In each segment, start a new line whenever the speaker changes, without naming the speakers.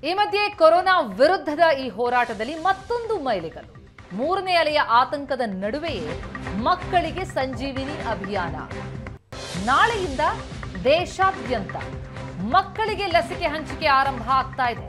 ಈ ಮಧ್ಯೆ ಕೊರೋನಾ ವಿರುದ್ಧದ ಈ ಹೋರಾಟದಲ್ಲಿ ಮತ್ತೊಂದು ಮೈಲಿಗಲ್ಲು ಮೂರನೇ ಅಲೆಯ ಆತಂಕದ ನಡುವೆಯೇ ಮಕ್ಕಳಿಗೆ ಸಂಜೀವಿನಿ ಅಭಿಯಾನ ನಾಳೆಯಿಂದ ದೇಶಾದ್ಯಂತ ಮಕ್ಕಳಿಗೆ ಲಸಿಕೆ ಹಂಚಿಕೆ ಆರಂಭ ಆಗ್ತಾ ಇದೆ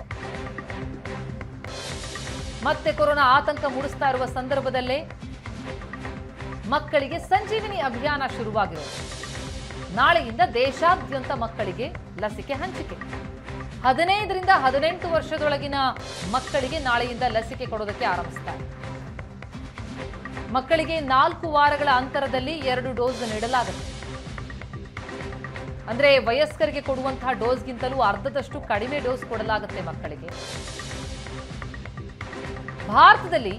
ಮತ್ತೆ ಕೊರೋನಾ ಆತಂಕ ಮೂಡಿಸ್ತಾ ಇರುವ ಸಂದರ್ಭದಲ್ಲೇ ಮಕ್ಕಳಿಗೆ ಸಂಜೀವಿನಿ ಅಭಿಯಾನ ಶುರುವಾಗಿರೋದು ನಾಳೆಯಿಂದ ದೇಶಾದ್ಯಂತ ಮಕ್ಕಳಿಗೆ ಲಸಿಕೆ ಹಂಚಿಕೆ ಹದಿನೈದರಿಂದ ಹದಿನೆಂಟು ವರ್ಷದೊಳಗಿನ ಮಕ್ಕಳಿಗೆ ನಾಳೆಯಿಂದ ಲಸಿಕೆ ಕೊಡೋದಕ್ಕೆ ಆರಂಭಿಸ್ತಾರೆ ಮಕ್ಕಳಿಗೆ ನಾಲ್ಕು ವಾರಗಳ ಅಂತರದಲ್ಲಿ ಎರಡು ಡೋಸ್ ನೀಡಲಾಗುತ್ತೆ ಅಂದ್ರೆ ವಯಸ್ಕರಿಗೆ ಕೊಡುವಂತಹ ಡೋಸ್ಗಿಂತಲೂ ಅರ್ಧದಷ್ಟು ಕಡಿಮೆ ಡೋಸ್ ಕೊಡಲಾಗುತ್ತೆ ಮಕ್ಕಳಿಗೆ ಭಾರತದಲ್ಲಿ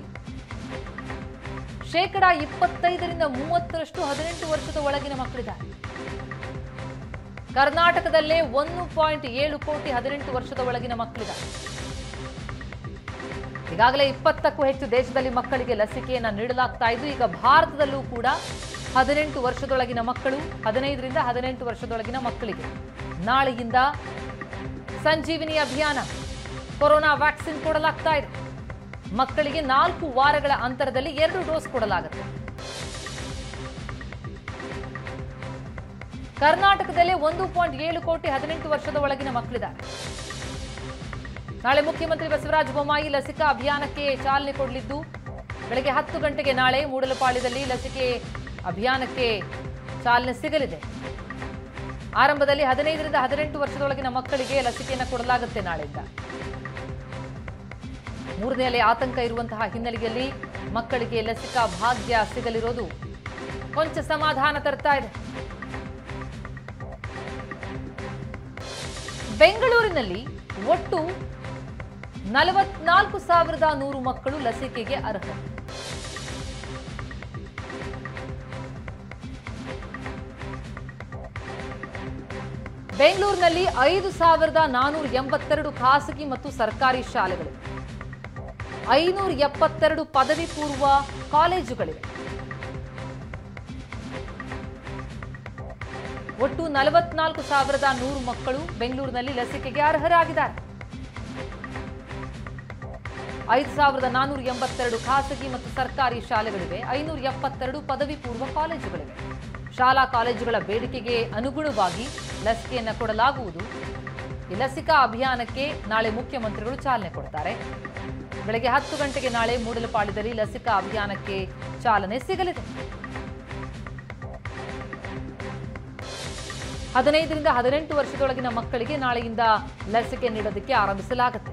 ಶೇಕಡ ಇಪ್ಪತ್ತೈದರಿಂದ ಮೂವತ್ತರಷ್ಟು ಹದಿನೆಂಟು ವರ್ಷದ ಒಳಗಿನ ಮಕ್ಕಳಿದ್ದಾರೆ ಕರ್ನಾಟಕದಲ್ಲೇ ಒಂದು ಪಾಯಿಂಟ್ ಏಳು ಕೋಟಿ ಹದಿನೆಂಟು ವರ್ಷದ ಒಳಗಿನ ಮಕ್ಕಳಿದ್ದಾರೆ ಈಗಾಗಲೇ ಇಪ್ಪತ್ತಕ್ಕೂ ಹೆಚ್ಚು ದೇಶದಲ್ಲಿ ಮಕ್ಕಳಿಗೆ ಲಸಿಕೆಯನ್ನ ನೀಡಲಾಗ್ತಾ ಇದ್ದು ಈಗ ಭಾರತದಲ್ಲೂ ಕೂಡ ಹದಿನೆಂಟು ವರ್ಷದೊಳಗಿನ ಮಕ್ಕಳು ಹದಿನೈದರಿಂದ ಹದಿನೆಂಟು ವರ್ಷದೊಳಗಿನ ಮಕ್ಕಳಿಗೆ ನಾಳೆಯಿಂದ ಸಂಜೀವಿನಿ ಅಭಿಯಾನ ಕೊರೋನಾ ವ್ಯಾಕ್ಸಿನ್ ಕೊಡಲಾಗ್ತಾ ಇದೆ ಮಕ್ಕಳಿಗೆ ನಾಲ್ಕು ವಾರಗಳ ಅಂತರದಲ್ಲಿ ಎರಡು ಡೋಸ್ ಕೊಡಲಾಗುತ್ತೆ ಕರ್ನಾಟಕದಲ್ಲೇ ಒಂದು ಪಾಯಿಂಟ್ ಏಳು ಕೋಟಿ ಹದಿನೆಂಟು ವರ್ಷದ ಒಳಗಿನ ಮಕ್ಕಳಿದ್ದಾರೆ ನಾಳೆ ಮುಖ್ಯಮಂತ್ರಿ ಬಸವರಾಜ ಬೊಮ್ಮಾಯಿ ಲಸಿಕಾ ಅಭಿಯಾನಕ್ಕೆ ಚಾಲನೆ ಕೊಡಲಿದ್ದು ಬೆಳಗ್ಗೆ ಹತ್ತು ಗಂಟೆಗೆ ನಾಳೆ ಮೂಡಲಪಾಳ್ಯದಲ್ಲಿ ಲಸಿಕೆ ಅಭಿಯಾನಕ್ಕೆ ಚಾಲನೆ ಸಿಗಲಿದೆ ಆರಂಭದಲ್ಲಿ ಹದಿನೈದರಿಂದ ಹದಿನೆಂಟು ವರ್ಷದೊಳಗಿನ ಮಕ್ಕಳಿಗೆ ಲಸಿಕೆಯನ್ನು ಕೊಡಲಾಗುತ್ತೆ ನಾಳೆಯಿಂದ ಮೂರನೇ ಅಲೆ ಆತಂಕ ಇರುವಂತಹ ಹಿನ್ನೆಲೆಯಲ್ಲಿ ಮಕ್ಕಳಿಗೆ ಲಸಿಕಾ ಭಾಗ್ಯ ಸಿಗಲಿರೋದು ಕೊಂಚ ಸಮಾಧಾನ ತರ್ತಾ ಇದೆ ಬೆಂಗಳೂರಿನಲ್ಲಿ ಒಟ್ಟು ನಲವತ್ನಾಲ್ಕು ಸಾವಿರದ ನೂರು ಮಕ್ಕಳು ಲಸಿಕೆಗೆ ಅರ್ಹ ಬೆಂಗಳೂರಿನಲ್ಲಿ ಐದು ಸಾವಿರದ ನಾನೂರ ಎಂಬತ್ತೆರಡು ಖಾಸಗಿ ಮತ್ತು ಸರ್ಕಾರಿ ಶಾಲೆಗಳಿವೆ ಐನೂರ ಎಪ್ಪತ್ತೆರಡು ಪದವಿ ಪೂರ್ವ ಕಾಲೇಜುಗಳಿವೆ ಒಟ್ಟು ನಲವತ್ನಾಲ್ಕು ಸಾವಿರದ ನೂರು ಮಕ್ಕಳು ಬೆಂಗಳೂರಿನಲ್ಲಿ ಲಸಿಕೆಗೆ ಅರ್ಹರಾಗಿದ್ದಾರೆ ಐದು ಸಾವಿರದ ನಾನೂರ ಎಂಬತ್ತೆರಡು ಖಾಸಗಿ ಮತ್ತು ಸರ್ಕಾರಿ ಶಾಲೆಗಳಿವೆ ಐನೂರ ಎಪ್ಪತ್ತೆರಡು ಪದವಿ ಪೂರ್ವ ಕಾಲೇಜುಗಳಿವೆ ಶಾಲಾ ಕಾಲೇಜುಗಳ ಬೇಡಿಕೆಗೆ ಅನುಗುಣವಾಗಿ ಲಸಿಕೆಯನ್ನು ಕೊಡಲಾಗುವುದು ಈ ಲಸಿಕಾ ಅಭಿಯಾನಕ್ಕೆ ನಾಳೆ ಮುಖ್ಯಮಂತ್ರಿಗಳು ಚಾಲನೆ ಕೊಡ್ತಾರೆ ಬೆಳಗ್ಗೆ ಹತ್ತು ಗಂಟೆಗೆ ನಾಳೆ ಮೂಡಲಪಾಳ್ಯದಲ್ಲಿ ಲಸಿಕಾ ಅಭಿಯಾನಕ್ಕೆ ಚಾಲನೆ ಸಿಗಲಿದೆ ಹದಿನೈದರಿಂದ ಹದಿನೆಂಟು ವರ್ಷದೊಳಗಿನ ಮಕ್ಕಳಿಗೆ ನಾಳೆಯಿಂದ ಲಸಿಕೆ ನೀಡೋದಕ್ಕೆ ಆರಂಭಿಸಲಾಗುತ್ತೆ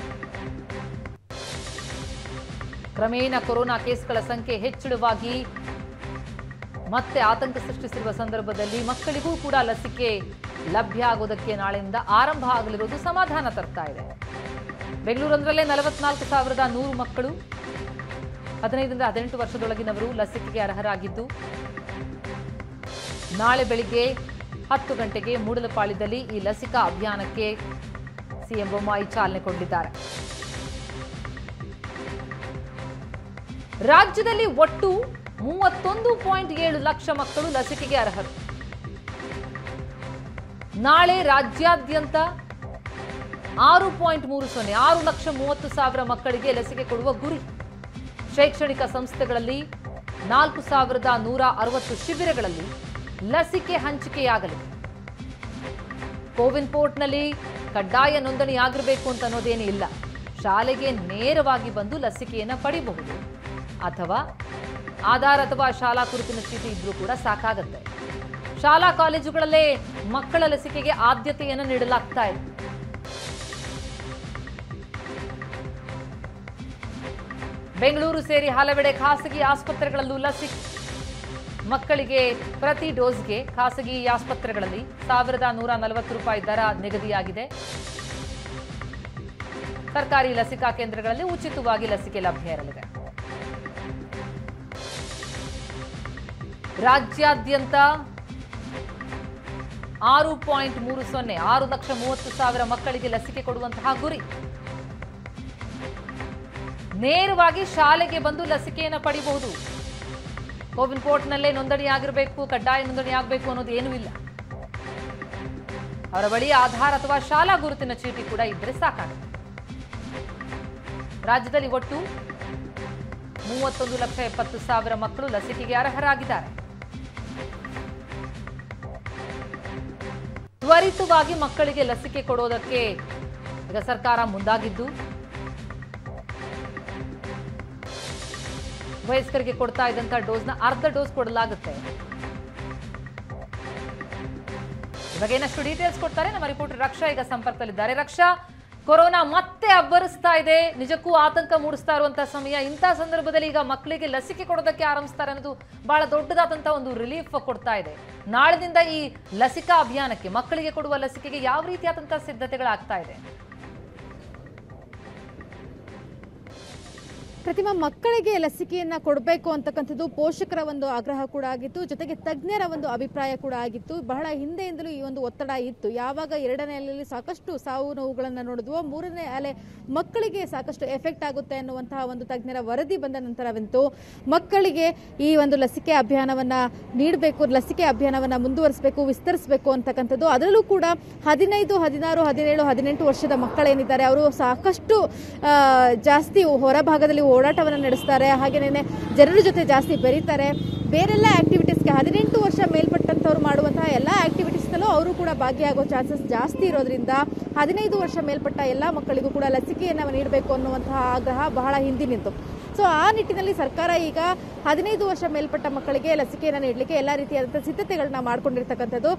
ಕ್ರಮೇಣ ಕೊರೋನಾ ಕೇಸ್ಗಳ ಸಂಖ್ಯೆ ಹೆಚ್ಚಳವಾಗಿ ಮತ್ತೆ ಆತಂಕ ಸೃಷ್ಟಿಸಿರುವ ಸಂದರ್ಭದಲ್ಲಿ ಮಕ್ಕಳಿಗೂ ಕೂಡ ಲಸಿಕೆ ಲಭ್ಯ ಆಗೋದಕ್ಕೆ ನಾಳೆಯಿಂದ ಆರಂಭ ಆಗಲಿರುವುದು ಸಮಾಧಾನ ತರ್ತಾ ಇದೆ ಬೆಂಗಳೂರೊಂದರಲ್ಲೇ ನಲವತ್ನಾಲ್ಕು ಸಾವಿರದ ನೂರು ಮಕ್ಕಳು ಹದಿನೈದರಿಂದ ಹದಿನೆಂಟು ವರ್ಷದೊಳಗಿನವರು ಲಸಿಕೆಗೆ ಅರ್ಹರಾಗಿದ್ದು ನಾಳೆ ಬೆಳಿಗ್ಗೆ ಹತ್ತು ಗಂಟೆಗೆ ಮೂಡಲಪಾಳ್ಯದಲ್ಲಿ ಈ ಲಸಿಕಾ ಅಭಿಯಾನಕ್ಕೆ ಸಿಎಂ ಬೊಮ್ಮಾಯಿ ಚಾಲನೆ ಕೊಡಲಿದ್ದಾರೆ ರಾಜ್ಯದಲ್ಲಿ ಒಟ್ಟು ಮೂವತ್ತೊಂದು ಪಾಯಿಂಟ್ ಏಳು ಲಕ್ಷ ಮಕ್ಕಳು ಲಸಿಕೆಗೆ ಅರ್ಹರು ನಾಳೆ ರಾಜ್ಯಾದ್ಯಂತ ಆರು ಪಾಯಿಂಟ್ ಮೂರು ಸೊನ್ನೆ ಆರು ಲಕ್ಷ ಮೂವತ್ತು ಸಾವಿರ ಮಕ್ಕಳಿಗೆ ಲಸಿಕೆ ಕೊಡುವ ಗುರಿ ಶೈಕ್ಷಣಿಕ ಸಂಸ್ಥೆಗಳಲ್ಲಿ ನಾಲ್ಕು ಸಾವಿರದ ನೂರ ಅರವತ್ತು ಶಿಬಿರಗಳಲ್ಲಿ ಲಸಿಕೆ ಹಂಚಿಕೆಯಾಗಲಿದೆ ಕೋವಿನ್ ಪೋರ್ಟ್ನಲ್ಲಿ ಕಡ್ಡಾಯ ನೋಂದಣಿ ಆಗಿರಬೇಕು ಅಂತ ಅನ್ನೋದೇನೂ ಇಲ್ಲ ಶಾಲೆಗೆ ನೇರವಾಗಿ ಬಂದು ಲಸಿಕೆಯನ್ನು ಪಡಿಬಹುದು ಅಥವಾ ಆಧಾರ್ ಅಥವಾ ಶಾಲಾ ಗುರುತಿನ ಚೀಟಿ ಇದ್ರೂ ಕೂಡ ಸಾಕಾಗುತ್ತೆ ಶಾಲಾ ಕಾಲೇಜುಗಳಲ್ಲೇ ಮಕ್ಕಳ ಲಸಿಕೆಗೆ ಆದ್ಯತೆಯನ್ನು ನೀಡಲಾಗ್ತಾ ಇದೆ ಬೆಂಗಳೂರು ಸೇರಿ ಹಲವೆಡೆ ಖಾಸಗಿ ಆಸ್ಪತ್ರೆಗಳಲ್ಲೂ ಲಸಿಕೆ ಮಕ್ಕಳಿಗೆ ಪ್ರತಿ ಡೋಸ್ಗೆ ಖಾಸಗಿ ಆಸ್ಪತ್ರೆಗಳಲ್ಲಿ ಸಾವಿರದ ನೂರ ನಲವತ್ತು ರೂಪಾಯಿ ದರ ನಿಗದಿಯಾಗಿದೆ ಸರ್ಕಾರಿ ಲಸಿಕಾ ಕೇಂದ್ರಗಳಲ್ಲಿ ಉಚಿತವಾಗಿ ಲಸಿಕೆ ಲಭ್ಯ ಇರಲಿದೆ ರಾಜ್ಯಾದ್ಯಂತ ಆರು ಪಾಯಿಂಟ್ ಮೂರು ಸೊನ್ನೆ ಆರು ಲಕ್ಷ ಮೂವತ್ತು ಸಾವಿರ ಮಕ್ಕಳಿಗೆ ಲಸಿಕೆ ಕೊಡುವಂತಹ ಗುರಿ ನೇರವಾಗಿ ಶಾಲೆಗೆ ಬಂದು ಲಸಿಕೆಯನ್ನು ಪಡಿಬಹುದು ಕೋವಿನ್ ಪೋರ್ಟ್ನಲ್ಲೇ ನೋಂದಣಿ ಆಗಿರಬೇಕು ಕಡ್ಡಾಯ ನೋಂದಣಿ ಆಗಬೇಕು ಅನ್ನೋದು ಏನೂ ಇಲ್ಲ ಅವರ ಬಳಿ ಆಧಾರ್ ಅಥವಾ ಶಾಲಾ ಗುರುತಿನ ಚೀಟಿ ಕೂಡ ಇದ್ರೆ ಸಾಕಾಗುತ್ತೆ ರಾಜ್ಯದಲ್ಲಿ ಒಟ್ಟು ಮೂವತ್ತೊಂದು ಲಕ್ಷ ಎಪ್ಪತ್ತು ಸಾವಿರ ಮಕ್ಕಳು ಲಸಿಕೆಗೆ ಅರ್ಹರಾಗಿದ್ದಾರೆ ತ್ವರಿತವಾಗಿ ಮಕ್ಕಳಿಗೆ ಲಸಿಕೆ ಕೊಡೋದಕ್ಕೆ ಈಗ ಸರ್ಕಾರ ಮುಂದಾಗಿದ್ದು ವಯಸ್ಕರಿಗೆ ಕೊಡ್ತಾ ಇದ್ದಂತ ಡೋಸ್ನ ಅರ್ಧ ಡೋಸ್ ಕೊಡಲಾಗುತ್ತೆ ಇವಾಗ ಏನಷ್ಟು ಡೀಟೇಲ್ಸ್ ಕೊಡ್ತಾರೆ ನಮ್ಮ ರಿಪೋರ್ಟರ್ ರಕ್ಷಾ ಈಗ ಸಂಪರ್ಕದಲ್ಲಿದ್ದಾರೆ ರಕ್ಷಾ ಕೊರೋನಾ ಮತ್ತೆ ಅಬ್ಬರಿಸ್ತಾ ಇದೆ ನಿಜಕ್ಕೂ ಆತಂಕ ಮೂಡಿಸ್ತಾ ಇರುವಂತಹ ಸಮಯ ಇಂಥ ಸಂದರ್ಭದಲ್ಲಿ ಈಗ ಮಕ್ಕಳಿಗೆ ಲಸಿಕೆ ಕೊಡೋದಕ್ಕೆ ಆರಂಭಿಸ್ತಾರೆ ಅನ್ನೋದು ಬಹಳ ದೊಡ್ಡದಾದಂತ ಒಂದು ರಿಲೀಫ್ ಕೊಡ್ತಾ ಇದೆ ನಾಳಿನಿಂದ ಈ ಲಸಿಕಾ ಅಭಿಯಾನಕ್ಕೆ ಮಕ್ಕಳಿಗೆ ಕೊಡುವ ಲಸಿಕೆಗೆ ಯಾವ ರೀತಿಯಾದಂತಹ ಸಿದ್ಧತೆಗಳಾಗ್ತಾ ಇದೆ
ಪ್ರತಿಮಾ ಮಕ್ಕಳಿಗೆ ಲಸಿಕೆಯನ್ನ ಕೊಡಬೇಕು ಅಂತಕ್ಕಂಥದ್ದು ಪೋಷಕರ ಒಂದು ಆಗ್ರಹ ಕೂಡ ಆಗಿತ್ತು ಜೊತೆಗೆ ತಜ್ಞರ ಒಂದು ಅಭಿಪ್ರಾಯ ಕೂಡ ಆಗಿತ್ತು ಬಹಳ ಹಿಂದೆಯಿಂದಲೂ ಈ ಒಂದು ಒತ್ತಡ ಇತ್ತು ಯಾವಾಗ ಎರಡನೇ ಅಲೆಯಲ್ಲಿ ಸಾಕಷ್ಟು ಸಾವು ನೋವುಗಳನ್ನು ನೋಡಿದ್ವೋ ಮೂರನೇ ಅಲೆ ಮಕ್ಕಳಿಗೆ ಸಾಕಷ್ಟು ಎಫೆಕ್ಟ್ ಆಗುತ್ತೆ ಅನ್ನುವಂತಹ ಒಂದು ತಜ್ಞರ ವರದಿ ಬಂದ ನಂತರವಂತೂ ಮಕ್ಕಳಿಗೆ ಈ ಒಂದು ಲಸಿಕೆ ಅಭಿಯಾನವನ್ನ ನೀಡಬೇಕು ಲಸಿಕೆ ಅಭಿಯಾನವನ್ನ ಮುಂದುವರಿಸಬೇಕು ವಿಸ್ತರಿಸಬೇಕು ಅಂತಕ್ಕಂಥದ್ದು ಅದರಲ್ಲೂ ಕೂಡ ಹದಿನೈದು ಹದಿನಾರು ಹದಿನೇಳು ಹದಿನೆಂಟು ವರ್ಷದ ಮಕ್ಕಳೇನಿದ್ದಾರೆ ಅವರು ಸಾಕಷ್ಟು ಆ, ಜಾಸ್ತಿ ಹೊರಭಾಗದಲ್ಲಿ ಓಡಾಟವನ್ನು ನಡೆಸ್ತಾರೆ ಹಾಗೇನೇ ಜನರ ಜೊತೆ ಜಾಸ್ತಿ ಬೆರೀತಾರೆ ಬೇರೆಲ್ಲ ಆಕ್ಟಿವಿಟೀಸ್ಗೆ ಹದಿನೆಂಟು ವರ್ಷ ಮೇಲ್ಪಟ್ಟಂಥವ್ರು ಮಾಡುವಂತಹ ಎಲ್ಲ ಆಕ್ಟಿವಿಟೀಸ್ನಲ್ಲೂ ಅವರು ಕೂಡ ಭಾಗಿಯಾಗೋ ಚಾನ್ಸಸ್ ಜಾಸ್ತಿ ಇರೋದ್ರಿಂದ ಹದಿನೈದು ವರ್ಷ ಮೇಲ್ಪಟ್ಟ ಎಲ್ಲ ಮಕ್ಕಳಿಗೂ ಕೂಡ ಲಸಿಕೆಯನ್ನು ನೀಡಬೇಕು ಅನ್ನುವಂತಹ ಆಗ್ರಹ ಬಹಳ ಹಿಂದಿನಿಂತು ಸೊ ಆ ನಿಟ್ಟಿನಲ್ಲಿ ಸರ್ಕಾರ ಈಗ ಹದಿನೈದು ವರ್ಷ ಮೇಲ್ಪಟ್ಟ ಮಕ್ಕಳಿಗೆ ಲಸಿಕೆಯನ್ನು ನೀಡಲಿಕ್ಕೆ ಎಲ್ಲ ರೀತಿಯಾದಂಥ ಸಿದ್ಧತೆಗಳನ್ನ ಮಾಡ್ಕೊಂಡಿರ್ತಕ್ಕಂಥದ್ದು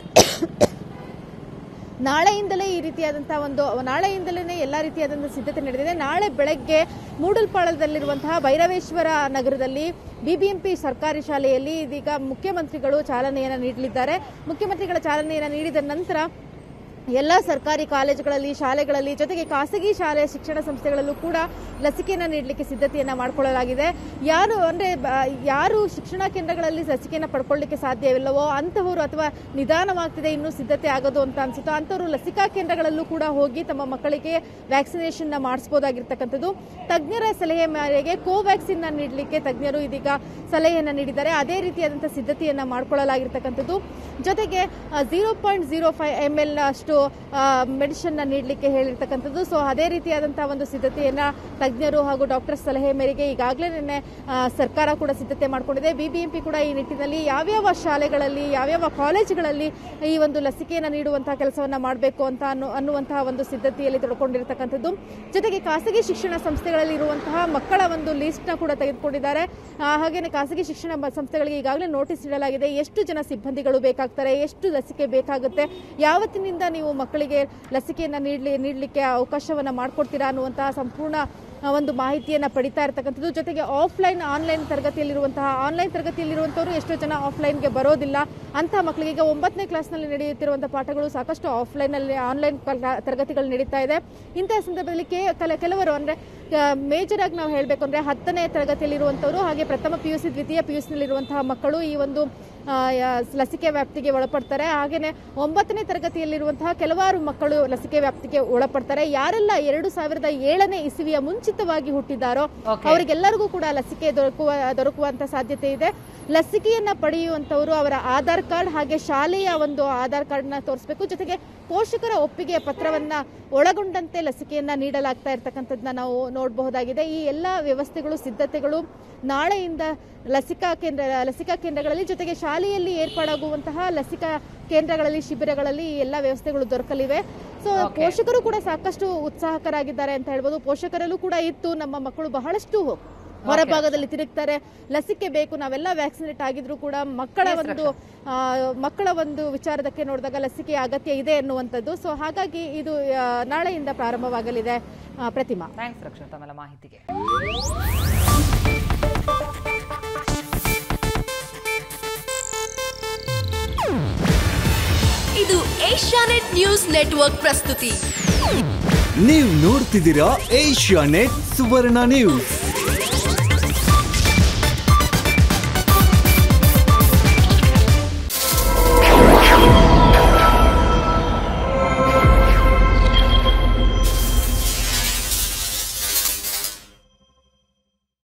ನಾಳೆಯಿಂದಲೇ ಈ ರೀತಿಯಾದಂತಹ ಒಂದು ನಾಳೆಯಿಂದಲೇ ಎಲ್ಲ ರೀತಿಯಾದಂತಹ ಸಿದ್ಧತೆ ನಡೆದಿದೆ ನಾಳೆ ಬೆಳಗ್ಗೆ ಮೂಡಲ್ಪಾಳದಲ್ಲಿರುವಂತಹ ಭೈರವೇಶ್ವರ ನಗರದಲ್ಲಿ ಬಿಬಿಎಂಪಿ ಸರ್ಕಾರಿ ಶಾಲೆಯಲ್ಲಿ ಇದೀಗ ಮುಖ್ಯಮಂತ್ರಿಗಳು ಚಾಲನೆಯನ್ನು ನೀಡಲಿದ್ದಾರೆ ಮುಖ್ಯಮಂತ್ರಿಗಳ ಚಾಲನೆಯನ್ನು ನೀಡಿದ ನಂತರ ಎಲ್ಲ ಸರ್ಕಾರಿ ಕಾಲೇಜುಗಳಲ್ಲಿ ಶಾಲೆಗಳಲ್ಲಿ ಜೊತೆಗೆ ಖಾಸಗಿ ಶಾಲೆ ಶಿಕ್ಷಣ ಸಂಸ್ಥೆಗಳಲ್ಲೂ ಕೂಡ ಲಸಿಕೆಯನ್ನು ನೀಡಲಿಕ್ಕೆ ಸಿದ್ಧತೆಯನ್ನು ಮಾಡಿಕೊಳ್ಳಲಾಗಿದೆ ಯಾರು ಅಂದರೆ ಯಾರು ಶಿಕ್ಷಣ ಕೇಂದ್ರಗಳಲ್ಲಿ ಲಸಿಕೆಯನ್ನು ಪಡ್ಕೊಳ್ಳಿಕ್ಕೆ ಸಾಧ್ಯವಿಲ್ಲವೋ ಅಂತಹವರು ಅಥವಾ ನಿಧಾನವಾಗ್ತಿದೆ ಇನ್ನೂ ಸಿದ್ಧತೆ ಆಗೋದು ಅಂತ ಅನ್ಸುತ್ತೋ ಅಂಥವರು ಲಸಿಕಾ ಕೇಂದ್ರಗಳಲ್ಲೂ ಕೂಡ ಹೋಗಿ ತಮ್ಮ ಮಕ್ಕಳಿಗೆ ವ್ಯಾಕ್ಸಿನೇಷನ್ನ ಮಾಡಿಸ್ಬೋದಾಗಿರ್ತಕ್ಕಂಥದ್ದು ತಜ್ಞರ ಸಲಹೆ ಮೇರೆಗೆ ಕೋವ್ಯಾಕ್ಸಿನ್ ನೀಡಲಿಕ್ಕೆ ತಜ್ಞರು ಇದೀಗ ಸಲಹೆಯನ್ನು ನೀಡಿದ್ದಾರೆ ಅದೇ ರೀತಿಯಾದಂಥ ಸಿದ್ಧತೆಯನ್ನು ಮಾಡಿಕೊಳ್ಳಲಾಗಿರ್ತಕ್ಕಂಥದ್ದು ಜೊತೆಗೆ zero point zero five M L ಅಷ್ಟು ಮೆಡಿಸಿನ್ ನೀಡಲಿಕ್ಕೆ ಹೇಳಿರ್ತಕ್ಕಂಥದ್ದು ಸೊ ಅದೇ ರೀತಿಯಾದಂತಹ ಒಂದು ಸಿದ್ಧತೆಯನ್ನ ತಜ್ಞರು ಹಾಗೂ ಡಾಕ್ಟರ್ ಸಲಹೆ ಮೇರೆಗೆ ಈಗಾಗಲೇ ನಿನ್ನೆ ಆ, ಸರ್ಕಾರ ಕೂಡ ಸಿದ್ಧತೆ ಮಾಡಿಕೊಂಡಿದೆ ಬಿಬಿಎಂಪಿ ಕೂಡ ಈ ನಿಟ್ಟಿನಲ್ಲಿ ಯಾವ್ಯಾವ ಶಾಲೆಗಳಲ್ಲಿ ಯಾವ್ಯಾವ ಕಾಲೇಜುಗಳಲ್ಲಿ ಈ ಒಂದು ಲಸಿಕೆಯನ್ನು ನೀಡುವಂತಹ ಕೆಲಸವನ್ನ ಮಾಡಬೇಕು ಅಂತ ಅನ್ನೋ ಅನ್ನುವಂತಹ ಒಂದು ಸಿದ್ಧತೆಯಲ್ಲಿ ತೊಡ್ಕೊಂಡಿರ್ತಕ್ಕಂಥದ್ದು ಜೊತೆಗೆ ಖಾಸಗಿ ಶಿಕ್ಷಣ ಸಂಸ್ಥೆಗಳಲ್ಲಿ ಇರುವಂತಹ ಮಕ್ಕಳ ಒಂದು ಲಿಸ್ಟ್ನ ಕೂಡ ತೆಗೆದುಕೊಂಡಿದ್ದಾರೆ ಆ, ಹಾಗೇನೆ ಖಾಸಗಿ ಶಿಕ್ಷಣ ಬ- ಸಂಸ್ಥೆಗಳಿಗೆ ಈಗಾಗಲೇ ನೋಟಿಸ್ ನೀಡಲಾಗಿದೆ ಎಷ್ಟು ಜನ ಸಿಬ್ಬಂದಿಗಳು ಬೇಕಾಗ್ತಾರೆ ಎಷ್ಟು ಲಸಿಕೆ ಬೇಕಾಗುತ್ತೆ ಯಾವತ್ತಿನಿಂದ ನೀವು ಮಕ್ಕಳಿಗೆ ಲಸಿಕೆಯನ್ನು ನೀಡಲಿ ನೀಡಲಿಕ್ಕೆ ಅವಕಾಶವನ್ನು ಮಾಡಿಕೊಡ್ತೀರಾ ಅನ್ನುವಂತಹ ಸಂಪೂರ್ಣ ಆ, ಒಂದು ಮಾಹಿತಿಯನ್ನು ಪಡಿತಾ ಇರ್ತಕ್ಕಂಥದ್ದು ಜೊತೆಗೆ ಆಫ್ಲೈನ್ ಆನ್ಲೈನ್ ತರಗತಿಯಲ್ಲಿರುವಂತಹ ಆನ್ಲೈನ್ ತರಗತಿಯಲ್ಲಿರುವಂಥವರು ಎಷ್ಟೋ ಜನ ಆಫ್ಲೈನ್ಗೆ ಬರೋದಿಲ್ಲ ಅಂತಹ ಮಕ್ಕಳಿಗೆ ಈಗ ಒಂಬತ್ತನೇ ಕ್ಲಾಸ್ನಲ್ಲಿ ನಡೆಯುತ್ತಿರುವಂತಹ ಪಾಠಗಳು ಸಾಕಷ್ಟು ಆಫ್ಲೈನಲ್ಲಿ ಆನ್ಲೈನ್ ತರಗತಿಗಳು ನಡೀತಾ ಇದೆ ಇಂತಹ ಸಂದರ್ಭದಲ್ಲಿ ಕೆ ಕೆಲ ಕೆಲವರು ಅಂದರೆ ಮೇಜರ್ ಆಗಿ ನಾವು ಹೇಳಬೇಕು ಅಂದರೆ ಹತ್ತನೇ ತರಗತಿಯಲ್ಲಿರುವಂಥವರು ಹಾಗೆ ಪ್ರಥಮ ಪಿ ಯು ಸಿ ದ್ವಿತೀಯ ಪಿ ಯು ಸಿನಲ್ಲಿರುವಂತಹ ಮಕ್ಕಳು ಈ ಒಂದು ಆ, ಯಾ- ಲಸಿಕೆ ವ್ಯಾಪ್ತಿಗೆ ಒಳಪಡ್ತಾರೆ ಹಾಗೆಯೇ ಒಂಬತ್ತನೇ ತರಗತಿಯಲ್ಲಿರುವಂತಹ ಕೆಲವಾರು ಮಕ್ಕಳು ಲಸಿಕೆ ವ್ಯಾಪ್ತಿಗೆ ಒಳಪಡ್ತಾರೆ ಯಾರೆಲ್ಲ ಎರಡು ಸಾವಿರದ ಏಳನೇ ಇಸವಿಯ ಮುಂಚಿತವಾಗಿ ಹುಟ್ಟಿದ್ದಾರೋ
Okay.
ಅವರಿಗೆಲ್ಲರಿಗೂ ಕೂಡ ಲಸಿಕೆ ದೊರಕುವ ದೊರಕುವಂತ ಸಾಧ್ಯತೆ ಇದೆ ಲಸಿಕೆಯನ್ನ ಪಡೆಯುವಂತವರು ಅವರ ಆಧಾರ್ ಕಾರ್ಡ್ ಹಾಗೆ ಶಾಲೆಯ ಒಂದು ಆಧಾರ್ ಕಾರ್ಡ್ನ ತೋರಿಸಬೇಕು ಜೊತೆಗೆ ಪೋಷಕರ ಒಪ್ಪಿಗೆ ಪತ್ರವನ್ನ ಒಳಗೊಂಡಂತೆ ಲಸಿಕೆಯನ್ನ ನೀಡಲಾಗ್ತಾ ಇರ್ತಕ್ಕಂಥದ್ದನ್ನ ನಾವು ನೋಡಬಹುದಾಗಿದೆ ಈ ಎಲ್ಲ ವ್ಯವಸ್ಥೆಗಳು ಸಿದ್ಧತೆಗಳು ನಾಳೆಯಿಂದ ಲಸಿಕಾ ಕೇಂದ್ರ ಲಸಿಕಾ ಕೇಂದ್ರಗಳಲ್ಲಿ ಜೊತೆಗೆ ಶಾಲೆಯಲ್ಲಿ ಏರ್ಪಾಡಾಗುವಂತಹ ಲಸಿಕಾ ಕೇಂದ್ರಗಳಲ್ಲಿ ಶಿಬಿರಗಳಲ್ಲಿ ಈ ಎಲ್ಲ ವ್ಯವಸ್ಥೆಗಳು ದೊರಕಲಿವೆ ಸೊ
Okay.
ಪೋಷಕರು ಕೂಡ ಸಾಕಷ್ಟು ಉತ್ಸಾಹಕರಾಗಿದ್ದಾರೆ ಅಂತ ಹೇಳ್ಬೋದು ಪೋಷಕರಲ್ಲೂ ಕೂಡ ಇತ್ತು ನಮ್ಮ ಮಕ್ಕಳು ಬಹಳಷ್ಟು ಹೊರಭಾಗದಲ್ಲಿ ತಿರುಗ್ತಾರೆ ಲಸಿಕೆ ಬೇಕು ನಾವೆಲ್ಲ ವ್ಯಾಕ್ಸಿನೇಟ್ ಆಗಿದ್ರು ಕೂಡ ಮಕ್ಕಳ
Yes,
ಒಂದು ಆ, ಮಕ್ಕಳ ಒಂದು ವಿಚಾರದಕ್ಕೆ ನೋಡಿದಾಗ ಲಸಿಕೆ ಅಗತ್ಯ ಇದೆ ಎನ್ನುವಂಥದ್ದು ಸೊ ಹಾಗಾಗಿ ಇದು ಆ, ನಾಳೆಯಿಂದ ಪ್ರಾರಂಭವಾಗಲಿದೆ ಆ, ಪ್ರತಿಮಾ
ಥ್ಯಾಂಕ್ಸ್ ರಕ್ಷಾ ತಮ್ಮೆಲ್ಲ ಮಾಹಿತಿಗೆ
ಇದು ಏಷ್ಯಾನೆಟ್ ನ್ಯೂಸ್ ನೆಟ್ವರ್ಕ್ ಪ್ರಸ್ತುತಿ
ನೀವು ನೋಡ್ತಿದ್ದೀರಾ ಏಷ್ಯಾ ನೆಟ್ ಸುವರ್ಣ ನ್ಯೂಸ್